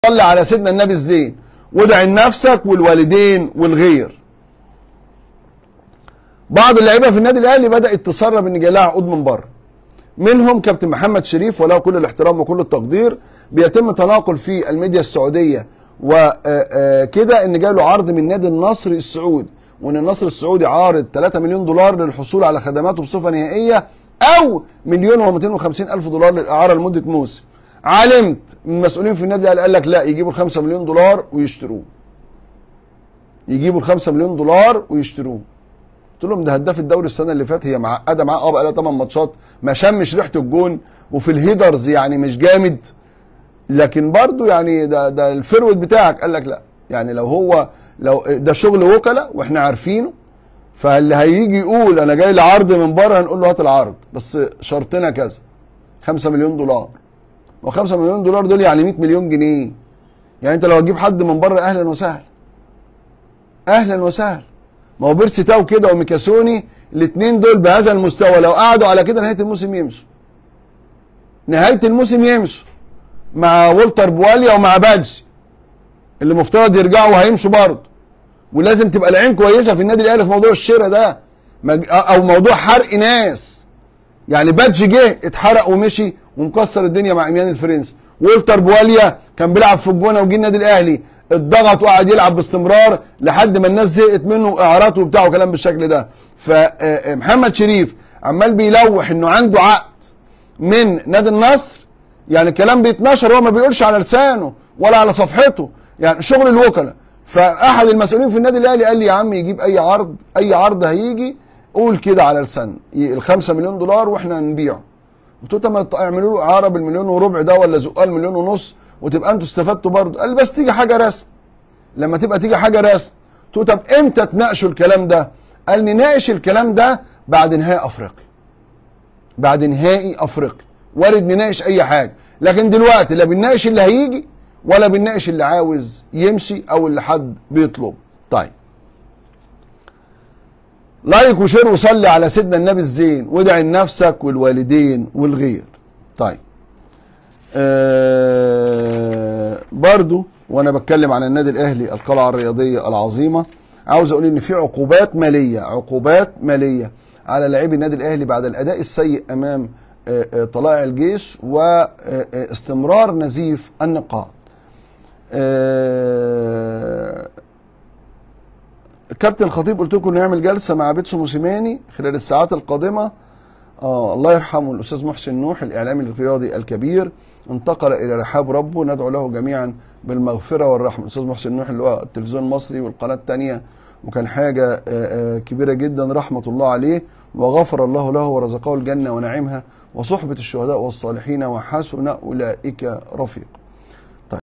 صلي على سيدنا النبي الزين وادعي لنفسك والوالدين والغير بعض اللعيبه في النادي الاهلي بدات تسرب ان جاي لها عقود من بره منهم كابتن محمد شريف وله كل الاحترام وكل التقدير بيتم تناقل في الميديا السعوديه وكده ان جاي له عرض من نادي النصر السعودي وان النصر السعودي عارض 3 مليون دولار للحصول على خدماته بصفه نهائيه او مليون و250 الف دولار للاعاره لمده موسم علمت من المسؤولين في النادي قال لك لا يجيبوا ال 5 مليون دولار ويشتروه يجيبوا ال 5 مليون دولار ويشتروه قلت لهم ده هداف الدوري السنه اللي فاتت هي معقده معاه اه بقى لها 8 ماتشات ما شمش ريحه الجون وفي الهيدرز يعني مش جامد لكن برضو يعني ده ده الفرود بتاعك قال لك لا يعني لو هو لو ده شغل وكلاء واحنا عارفينه فاللي هيجي يقول انا جاي لعرض من بره هنقول له هات العرض بس شرطنا كذا 5 مليون دولار و 5 مليون دولار دول يعني 100 مليون جنيه يعني انت لو هتجيب حد من بره اهلا وسهلا اهلا وسهلا ما هو بيرسي تاو كده وميكاسوني الاثنين دول بهذا المستوى لو قعدوا على كده نهايه الموسم يمشوا نهايه الموسم يمشوا مع والتر بواليا ومع بادجي اللي مفترض يرجعوا وهيمشوا برضه ولازم تبقى العين كويسه في النادي الاهلي في موضوع الشراء ده او موضوع حرق ناس يعني بادجي جه اتحرق ومشي ومكسر الدنيا مع ايمان الفرنسي والتر بواليا كان بيلعب في الجونه وجه النادي الاهلي اتضغط وقعد يلعب باستمرار لحد ما الناس زهقت منه اعارات وبتاع وكلام بالشكل ده فمحمد شريف عمال بيلوح انه عنده عقد من نادي النصر يعني الكلام بيتنشر هو ما بيقولش على لسانه ولا على صفحته يعني شغل الوكلاء فاحد المسؤولين في النادي الاهلي قال لي يا عم يجيب اي عرض اي عرض هيجي قول كده على لسان ال 5 مليون دولار واحنا نبيعه قلت له طب ما اعملوا له اعاره بالمليون وربع ده ولا زقال المليون ونص وتبقى انتوا استفدتوا برضه قال بس تيجي حاجه رسم لما تبقى تيجي حاجه رسم قلت له طب امتى تناقشوا الكلام ده قال نناقش الكلام ده بعد نهائي افريقيا بعد نهائي افريقيا وارد نناقش اي حاجه لكن دلوقتي لا بنناقش اللي هيجي ولا بنناقش اللي عاوز يمشي او اللي حد بيطلب طيب لايك وشير وصلي على سيدنا النبي الزين وادعي لنفسك والوالدين والغير طيب آه برضو وانا بتكلم عن النادي الاهلي القلعه الرياضيه العظيمه عاوز اقول ان في عقوبات ماليه عقوبات ماليه على لاعبي النادي الاهلي بعد الاداء السيء امام آه آه طلائع الجيش واستمرار نزيف النقاط كابتن الخطيب قلت لكم نعمل جلسه مع بيتسو موسيماني خلال الساعات القادمه آه الله يرحمه الاستاذ محسن نوح الاعلامي الرياضي الكبير انتقل الى رحاب ربه ندعو له جميعا بالمغفره والرحمه الاستاذ محسن نوح اللي هو التلفزيون المصري والقناه الثانيه وكان حاجه كبيره جدا رحمه الله عليه وغفر الله له ورزقه الجنه ونعيمها وصحبه الشهداء والصالحين وحسن اولئك رفيق